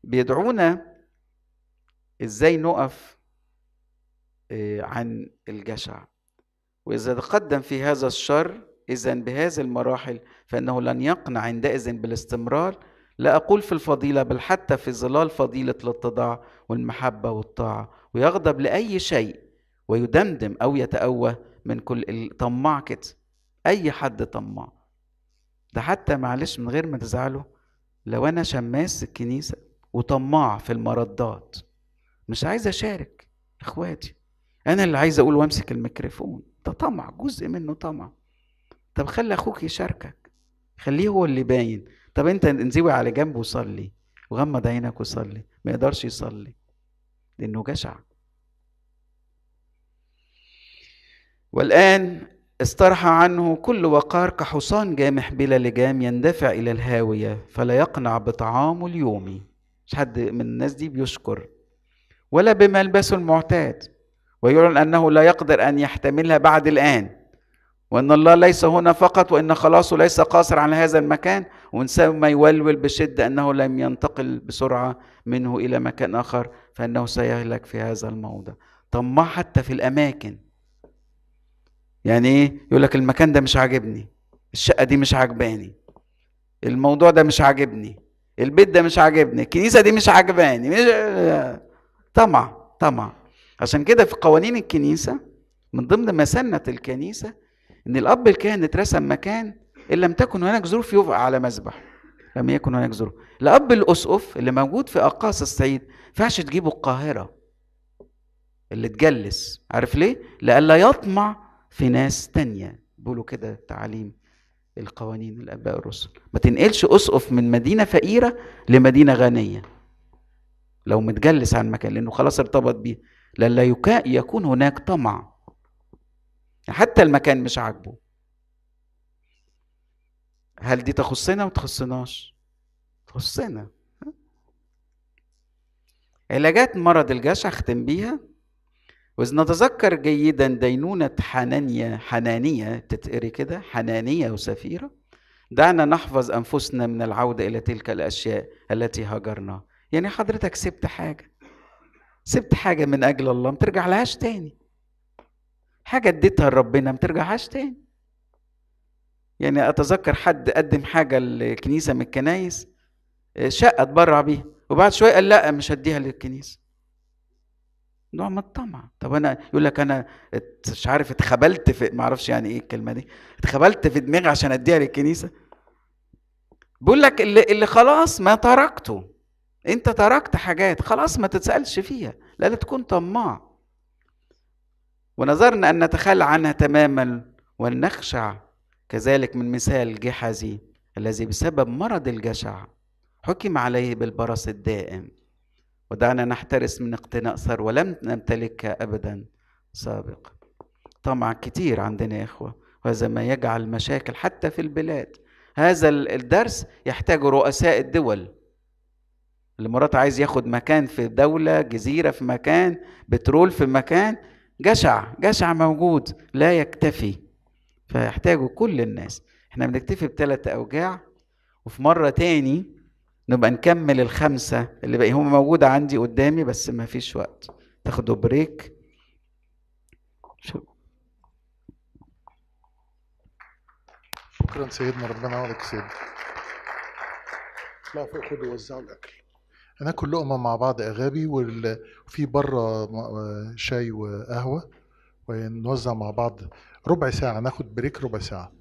بيدعونا ازاي نقف آه، عن الجشع واذا تقدم في هذا الشر اذا بهذه المراحل فانه لن يقنع عندئذ بالاستمرار لا اقول في الفضيله بل حتى في ظلال فضيله الاتضاع والمحبه والطاعه ويغضب لاي شيء ويدمدم او يتأوه من كل الطماع كده اي حد طماع ده حتى معلش من غير ما تزعلوا لو انا شماس الكنيسه وطماع في المردات مش عايز اشارك اخواتي انا اللي عايز اقول وامسك الميكروفون ده طمع جزء منه طمع طب خلي اخوك يشاركك خليه هو اللي باين طب انت انزوي على جنب وصلي وغمض عينك وصلي ما يقدرش يصلي لانه جشع والان استرحى عنه كل وقار كحصان جامح بلا لجام يندفع الى الهاويه فلا يقنع بطعامه اليومي مش حد من الناس دي بيشكر ولا بملبسه المعتاد ويعلن انه لا يقدر ان يحتملها بعد الان وان الله ليس هنا فقط وان خلاصه ليس قاصر على هذا المكان وانسان ما يولول بشده انه لم ينتقل بسرعه منه الى مكان اخر فانه سيهلك في هذا الموضع طماع حتى في الاماكن يعني ايه يقول لك المكان ده مش عاجبني الشقه دي مش عاجباني الموضوع ده مش عاجبني البيت ده مش عاجبني الكنيسه دي مش عاجباني مش طمع طمع عشان كده في قوانين الكنيسه من ضمن مسنه الكنيسه ان الاب الكاهن اترسم مكان ان لم تكن هناك ظروف يوقع على مذبح لم يكن هناك ظروف الاب الاسقف اللي موجود في اقاصي الصعيد ما ينفعش تجيبه القاهره اللي تجلس عارف ليه لئلا يطمع في ناس تانية بيقولوا كده تعاليم القوانين الاباء الرسل ما تنقلش اسقف من مدينه فقيره لمدينه غنيه لو متجلس عن مكان لانه خلاص ارتبط بيه لئلا يكون هناك طمع حتى المكان مش عاجبه هل دي تخصنا ما تخصناش تخصنا علاجات مرض الجشع اختم بيها وإذ نتذكر جيدا دينونة حنانية حنانية تتقري كده حنانية وسفيرة دعنا نحفظ أنفسنا من العودة إلى تلك الأشياء التي هجرنا يعني حضرتك سبت حاجة سبت حاجة من أجل الله ما ترجع لهاش تاني حاجة اديتها لربنا ما ترجعهاش تاني يعني أتذكر حد قدم حاجة للكنيسة من الكنايس شقة اتبرع بيها وبعد شوية قال لا مش هديها للكنيسة نوع من الطمع طب انا يقول لك انا مش عارف اتخبلت في ما اعرفش يعني ايه الكلمه دي اتخبلت في دماغي عشان اديها للكنيسه بيقول لك اللي, اللي خلاص ما تركته انت تركت حاجات خلاص ما تتسالش فيها لا تكون طماع ونظرنا ان نتخلى عنها تماما ونخشع كذلك من مثال جحزي الذي بسبب مرض الجشع حكم عليه بالبرص الدائم ودعنا نحترس من اقتناء ثروة ولم نمتلكها أبدا سابق طمع كتير عندنا يا إخوة وهذا ما يجعل مشاكل حتى في البلاد هذا الدرس يحتاج رؤساء الدول اللي مرات عايز ياخد مكان في دولة جزيرة في مكان بترول في مكان جشع جشع موجود لا يكتفي فيحتاجه كل الناس احنا بنكتفي بثلاث أوجاع وفي مرة تاني نبقى نكمل الخمسة اللي بقى هم موجودة عندي قدامي بس ما فيش وقت تاخدوا بريك شكرا سيدنا ربنا يعوضك سيدنا لا فوق خدوا وزعوا الاكل هناكل لقمه مع بعض اغابي وفي بره شاي وقهوه ونوزع مع بعض ربع ساعه ناخد بريك ربع ساعه